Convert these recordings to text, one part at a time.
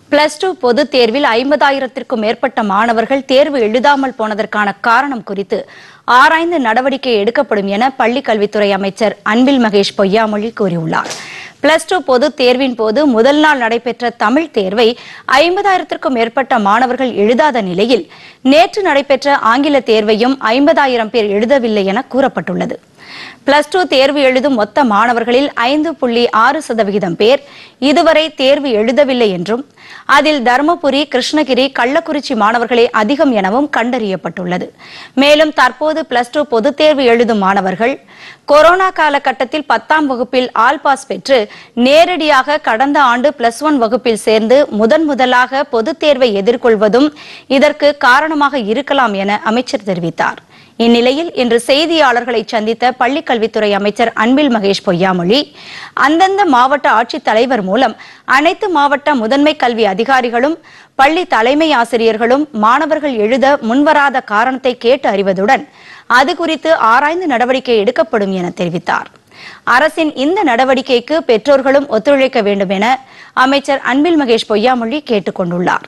plus two பொதுத் தேர்வில் ஐம்பதாயிரத்திற்கும் மேற்பட்ட மாணவர்கள் தேர்வு எழுதாமல் போனதற்கான காரணம் குறித்து ஆராய்ந்து நடவடிக்கை எடுக்கப்படும் என பள்ளிக் கல்வித்துறை அமைச்சர் அன்பில் மகேஷ் பொய்யாமொழி கூறியுள்ளார் பிளஸ் டூ பொதுத் தேர்வின் போது முதல் நாள் நடைபெற்ற தமிழ் தேர்வை ஐம்பதாயிரத்திற்கும் மேற்பட்ட மாணவர்கள் எழுதாத நிலையில் நேற்று நடைபெற்ற ஆங்கில தேர்வையும் ஐம்பதாயிரம் பேர் எழுதவில்லை என கூறப்பட்டுள்ளது பிளஸ் டூ தேர்வு எழுதும் மொத்த மாணவர்களில் ஐந்து புள்ளி ஆறு சதவிகிதம் பேர் இதுவரை தேர்வு எழுதவில்லை என்றும் அதில் தருமபுரி கிருஷ்ணகிரி கள்ளக்குறிச்சி மாணவர்களே அதிகம் எனவும் கண்டறியப்பட்டுள்ளது மேலும் தற்போது பிளஸ் டூ பொதுத் தேர்வு எழுதும் மாணவர்கள் கொரோனா காலகட்டத்தில் பத்தாம் வகுப்பில் ஆல் பாஸ் பெற்று நேரடியாக கடந்த ஆண்டு பிளஸ் ஒன் வகுப்பில் சேர்ந்து முதன் முதலாக பொதுத் தேர்வை எதிர்கொள்வதும் இதற்கு காரணமாக இருக்கலாம் என அமைச்சர் தெரிவித்தார் இந்நிலையில் இன்று செய்தியாளர்களை சந்தித்த பள்ளிக் கல்வித்துறை அமைச்சர் அன்பில் மகேஷ் பொய்யாமொழி அந்தந்த மாவட்ட ஆட்சித் தலைவர் மூலம் அனைத்து மாவட்ட முதன்மை கல்வி அதிகாரிகளும் பள்ளி தலைமை ஆசிரியர்களும் மாணவர்கள் எழுத முன்வராத காரணத்தை கேட்டு அறிவதுடன் அது குறித்து ஆராய்ந்து நடவடிக்கை எடுக்கப்படும் என தெரிவித்தார் அரசின் இந்த நடவடிக்கைக்கு பெற்றோர்களும் ஒத்துழைக்க வேண்டும் என அமைச்சர் அன்பில் மகேஷ் பொய்யாமொழி கேட்டுக் கொண்டுள்ளார்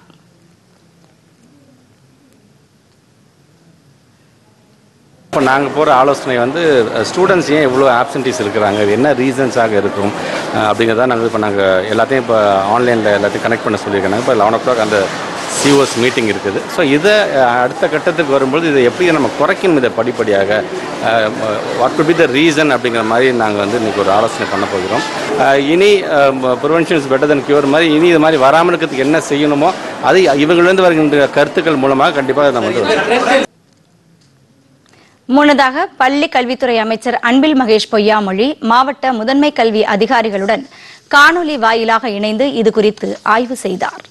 இப்போ நாங்கள் போகிற ஆலோசனை வந்து ஸ்டூடெண்ட்ஸ் ஏன் இவ்வளோ ஆப்சன்டீஸ் இருக்கிறாங்க இது என்ன ரீசன்ஸாக இருக்கும் அஹ் அப்படிங்கிறத நாங்கள் இப்போ நாங்கள் எல்லாத்தையும் இப்போ ஆன்லைனில் எல்லாத்தையும் கனெக்ட் பண்ண சொல்லியிருக்காங்க இப்போ லெவன் ஓ கிளாக் அந்த சிஓஸ் மீட்டிங் இருக்குது ஸோ இதை அஹ், அடுத்த கட்டத்துக்கு வரும்பொழுது இதை எப்படி நம்ம குறைக்கணும் இதை படிப்படியாக what could be the reason அப்படிங்கிற மாதிரி நாங்கள் வந்து இன்றைக்கி ஒரு ஆலோசனை பண்ண போகிறோம் அஹ், இனி prevention is better than cure மாதிரி இனி இது மாதிரி வராமல் இருக்கிறதுக்கு என்ன செய்யணுமோ அது இவங்களிருந்து வருகின்ற கருத்துக்கள் மூலமாக கண்டிப்பாக நம்ம வந்து முன்னதாக பள்ளி கல்வித்துறை அமைச்சர் அன்பில் மகேஷ் பொய்யாமொழி மாவட்ட முதன்மை கல்வி அதிகாரிகளுடன் காணொலி வாயிலாக இணைந்து இது குறித்து ஆய்வு செய்தார்